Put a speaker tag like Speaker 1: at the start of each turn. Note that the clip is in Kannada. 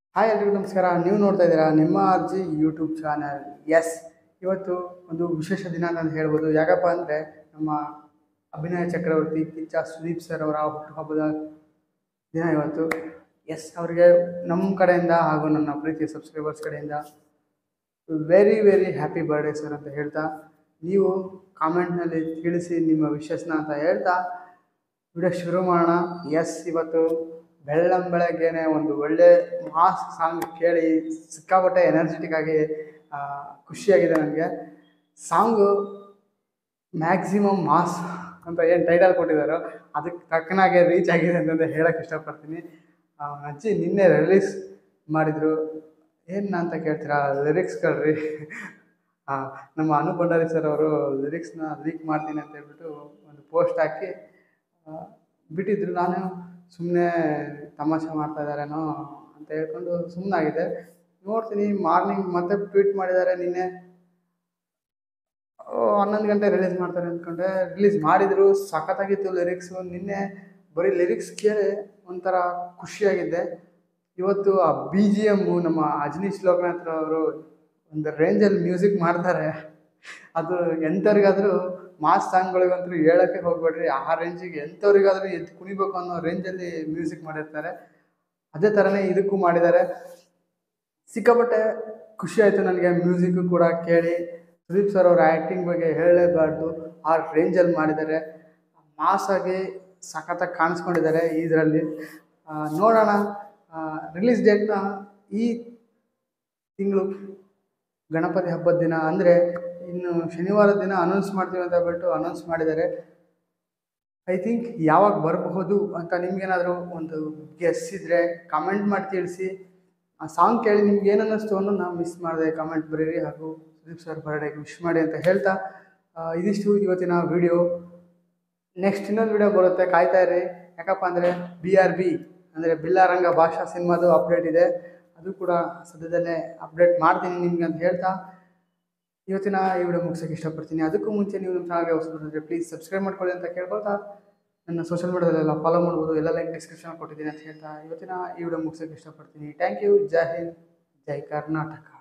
Speaker 1: ಹಾಯ್ ಎಲ್ರಿಗೂ ನಮಸ್ಕಾರ ನೀವು ನೋಡ್ತಾ ಇದ್ದೀರಾ ನಿಮ್ಮ ಅರ್ಜಿ ಯೂಟ್ಯೂಬ್ ಚಾನಲ್ ಎಸ್ ಇವತ್ತು ಒಂದು ವಿಶೇಷ ದಿನ ಅಂತ ಹೇಳ್ಬೋದು ಯಾಕಪ್ಪ ಅಂದರೆ ನಮ್ಮ ಅಭಿನಯ ಚಕ್ರವರ್ತಿ ಕಿಚ್ಚ ಸುದೀಪ್ ಸರ್ ಅವರ ಹುಟ್ಟುಹಬ್ಬದ ದಿನ ಇವತ್ತು ಎಸ್ ಅವರಿಗೆ ನಮ್ಮ ಕಡೆಯಿಂದ ಹಾಗೂ ನನ್ನ ಪ್ರೀತಿಯ ಸಬ್ಸ್ಕ್ರೈಬರ್ಸ್ ಕಡೆಯಿಂದ very very happy birthday sir ಅಂತ ಹೇಳ್ತಾ ನೀವು ಕಾಮೆಂಟ್ನಲ್ಲಿ ತಿಳಿಸಿ ನಿಮ್ಮ ವಿಶಸ್ನ ಅಂತ ಹೇಳ್ತಾ ವಿಡಿಯೋ ಶುರು ಮಾಡೋಣ ಎಸ್ ಇವತ್ತು ಬೆಳ್ಳಂ ಬೆಳಗ್ಗೆನೆ ಒಂದು ಒಳ್ಳೆ ಮಾಸ್ ಸಾಂಗ್ ಕೇಳಿ ಸಿಕ್ಕಾಪಟ್ಟೆ ಎನರ್ಜೆಟಿಕ್ ಆಗಿ ಆ, ಖುಷಿಯಾಗಿದೆ ನನಗೆ ಸಾಂಗು ಮ್ಯಾಕ್ಸಿಮಮ್ ಮಾಸ್ ಅಂತ ಏನು ಟೈಟಲ್ ಕೊಟ್ಟಿದ್ದಾರೋ ಅದಕ್ಕೆ ತಕ್ಕನಾಗೆ ರೀಚ್ ಆಗಿದೆ ಅಂತಂದು ಹೇಳಕ್ಕೆ ಇಷ್ಟಪಡ್ತೀನಿ ಆ, ಅಜ್ಜಿ ನಿನ್ನೆ ರಿಲೀಸ್ ಮಾಡಿದರು ಏನು ಅಂತ ಕೇಳ್ತೀರಾ ಲಿರಿಕ್ಸ್ಗಳ್ರಿ ಆ, ನಮ್ಮ ಅನು ಭಂಡಾರಿ ಸರ್ ಅವರು ಲಿರಿಕ್ಸ್ನ ಲೀಕ್ ಮಾಡ್ತೀನಿ ಅಂತ ಹೇಳ್ಬಿಟ್ಟು ಒಂದು ಪೋಸ್ಟ್ ಹಾಕಿ ಆ, ಬಿಟ್ಟಿದ್ರು ನಾನು ಸುಮ್ಮನೆ ತಮಾಷೆ ಮಾಡ್ತಾ ಇದ್ದಾರೇನೋ ಅಂತ ಹೇಳ್ಕೊಂಡು ಸುಮ್ಮನಾಗಿದೆ ನೋಡ್ತೀನಿ ಮಾರ್ನಿಂಗ್ ಮತ್ತೆ ಟ್ವೀಟ್ ಮಾಡಿದ್ದಾರೆ ನಿನ್ನೆ ಓ, ಹನ್ನೊಂದು ಗಂಟೆ ರಿಲೀಸ್ ಮಾಡ್ತಾರೆ ಅಂದ್ಕೊಂಡೆ ರಿಲೀಸ್ ಮಾಡಿದರು ಸಖತ್ತಾಗಿತ್ತು ಲಿರಿಕ್ಸು ನಿನ್ನೆ ಬರೀ ಲಿರಿಕ್ಸ್ ಕೇಳಿ ಒಂಥರ ಖುಷಿಯಾಗಿದ್ದೆ ಇವತ್ತು ಆ ಬಿ ಜಿ ಎಮ್ಮು ನಮ್ಮ ಅಜನೀಶ್ ಲೋಕನಾಥ್ ಅವರು ಒಂದು ರೇಂಜಲ್ಲಿ ಮ್ಯೂಸಿಕ್ ಮಾಡ್ತಾರೆ ಅದು ಎಂಥವ್ರಿಗಾದರೂ ಮಾಸ್ ಸಾಂಗ್ಗಳಿಗಂತೂ ಹೇಳೋಕ್ಕೆ ಹೋಗ್ಬೇಡ್ರಿ ಆ ರೇಂಜಿಗೆ ಎಂಥವ್ರಿಗಾದರೂ ಎದ್ದು ಕುಣಿಬೇಕು ಅನ್ನೋ ರೇಂಜಲ್ಲಿ ಮ್ಯೂಸಿಕ್ ಮಾಡಿರ್ತಾರೆ ಅದೇ ಥರನೇ ಇದಕ್ಕೂ ಮಾಡಿದ್ದಾರೆ ಸಿಕ್ಕಾಪಟ್ಟೆ ಖುಷಿ ಆಯಿತು ನನಗೆ ಮ್ಯೂಸಿಕ್ಕು ಕೂಡ ಕೇಳಿ ಸುದೀಪ್ ಸರ್ ಅವರ ಆ್ಯಕ್ಟಿಂಗ್ ಬಗ್ಗೆ ಹೇಳಲೇಬಾರ್ದು ಆ ರೇಂಜಲ್ಲಿ ಮಾಡಿದ್ದಾರೆ ಮಾಸಾಗಿ ಸಖತ್ತಾಗಿ ಕಾಣಿಸ್ಕೊಂಡಿದ್ದಾರೆ ಇದರಲ್ಲಿ ನೋಡೋಣ ರಿಲೀಸ್ ಡೇಟ್ನ ಈ ತಿಂಗಳು ಗಣಪತಿ ಹಬ್ಬದ ದಿನ ಅಂದರೆ ಇನ್ನು ಶನಿವಾರದ ದಿನ ಅನೌನ್ಸ್ ಮಾಡ್ತೀವಿ ಅಂತ ಹೇಳ್ಬಿಟ್ಟು ಅನೌನ್ಸ್ ಮಾಡಿದ್ದಾರೆ ಐ ಥಿಂಕ್ ಯಾವಾಗ ಬರಬಹುದು ಅಂತ ನಿಮ್ಗೇನಾದರೂ ಒಂದು ಗೆಸ್ ಇದ್ದರೆ ಕಮೆಂಟ್ ಮಾಡಿ ತಿಳಿಸಿ ಆ ಸಾಂಗ್ ಕೇಳಿ ನಿಮ್ಗೆ ಏನು ಅನ್ನಿಸ್ತು ಅನ್ನೋ ನಾವು ಮಿಸ್ ಮಾಡಿದೆ ಕಮೆಂಟ್ ಬರೀರಿ ಹಾಗೂ ಸುದೀಪ್ ಸರ್ ಬರ್ಡೇಗೆ ವಿಶ್ ಮಾಡಿ ಅಂತ ಹೇಳ್ತಾ ಆ, ಇದಿಷ್ಟು ಇವತ್ತಿನ ವಿಡಿಯೋ ನೆಕ್ಸ್ಟ್ ಇನ್ನೊಂದು ವಿಡಿಯೋ ಬರುತ್ತೆ ಕಾಯ್ತಾ ಇರಿ ಯಾಕಪ್ಪ ಅಂದರೆ ಬಿ ಆರ್ ಬಿ ಅಂದರೆ ಬಿಲ್ಲಾರಂಗ ಭಾಷಾ ಸಿನಿಮಾದು ಅಪ್ಡೇಟ್ ಇದೆ ಅದು ಕೂಡ ಸದ್ಯದಲ್ಲೇ ಅಪ್ಡೇಟ್ ಮಾಡ್ತೀನಿ ನಿಮ್ಗೆ ಅಂತ ಹೇಳ್ತಾ ಇವತ್ತಿನ ಈ ವಿಡಿಯೋ ಮುಗಿಸೋಕೆ ಇಷ್ಟಪಡ್ತೀನಿ ಅದಕ್ಕೂ ಮುಂಚೆ ನೀವು ನಮ್ಮ ಚಾನಲ್ಗೆ ಹೊಸಬರಿದ್ರೆ ಪ್ಲೀಸ್ ಸಬ್ಸ್ಕ್ರೈಬ್ ಮಾಡ್ಕೊಳ್ಳಿ ಅಂತ ಕೇಳ್ಕೊಳ್ತಾ ನನ್ನ ಸೋಷಿಯಲ್ ಮೀಡಿಯಾದಲ್ಲೆಲ್ಲ ಫಾಲೋ ಮಾಡ್ಬೋದು ಎಲ್ಲ ಲೈಕ್ ಡಿಸ್ಕ್ರಿಪ್ಷನ್ ಕೊಟ್ಟಿದ್ದೀನಿ ಅಂತ ಹೇಳ್ತಾ ಇವತ್ತಿನ ಈ ವಿಡಿಯೋ ಮುಗಿಸೋಕೆ ಇಷ್ಟಪಡ್ತೀನಿ ಥ್ಯಾಂಕ್ ಯು ಜೈ ಹಿಂದ್ ಜೈ ಕರ್ನಾಟಕ